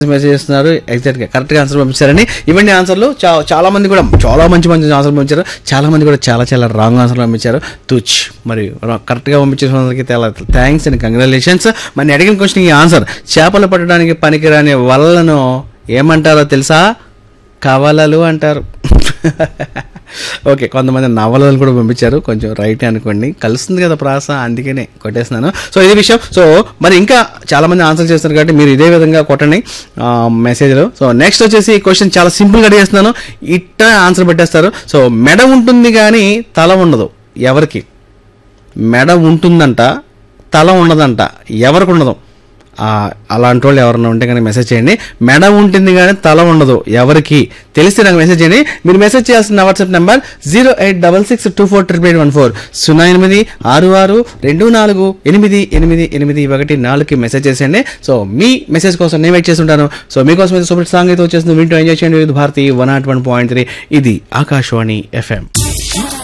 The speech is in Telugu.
మెసేజ్ చేస్తున్నారు ఎగ్జాక్ట్ గా కరెక్ట్ గా ఆన్సర్ పంపించారని ఇవన్నీ ఆన్సర్లు చా- చాలా మంది కూడా చాలా మంచి మంచి ఆన్సర్ పంపించారు చాలా మంది కూడా చాలా చాలా రాంగ్ ఆన్సర్ పంపించారు తుచ్ మరి కరెక్ట్ గా పంపించిన వాళ్ళకి చాలా థ్యాంక్స్ అండ్ కంగ్రాచులేషన్స్ మరి అడిగిన క్వశ్చన్ ఈ ఆన్సర్ చేపలు పట్టడానికి పనికిరాని వలలను ఏమంటారో తెలుసా కవలలు అంటారు ఓకే కొంతమంది నవలలు కూడా పంపించారు కొంచెం రైట్ అనుకోండి కలుస్తుంది కదా ప్రాస అందుకనే కొట్టేస్తున్నాను సో ఇది విషయం సో మరి ఇంకా చాలా మంది ఆన్సర్ చేస్తారు కాబట్టి మీరు ఇదే విధంగా కొట్టండి మెసేజ్లో సో నెక్స్ట్ వచ్చేసి ఈ క్వశ్చన్ చాలా సింపుల్గా అడిగేస్తున్నాను ఇట్ట ఆన్సర్ పెట్టేస్తారు సో మెడ ఉంటుంది కానీ తల ఉండదు ఎవరికి మెడ ఉంటుందంట తల ఉండదంట ఎవరికి ఉండదు ఆ, అలాంటి వాళ్ళు ఎవరన్నా ఉంటే కనుక మెసేజ్ చేయండి మెడ ఉంటుంది కానీ తల ఉండదు ఎవరికి తెలిస్తే నాకు మెసేజ్ చేయండి మీరు మెసేజ్ చేయాల్సిన WhatsApp number zero eight double six two four triple eight one four సున్నా ఎనిమిది ఆరు ఆరు రెండు నాలుగు ఎనిమిది ఎనిమిది ఎనిమిది ఒకటి నాలుగుకి మెసేజ్ చేసేయండి సో మీ మెసేజ్ కోసం నేను వెయిట్ చేస్తుంటాను సో మీకోసం అయితే సూపర్ సాంగ్ అయితే వచ్చేసింది వింటూ ఎంజాయ్ చేయండి with Bharathi one naught one point three ఇది ఆకాశవాణి ఎఫ్ఎం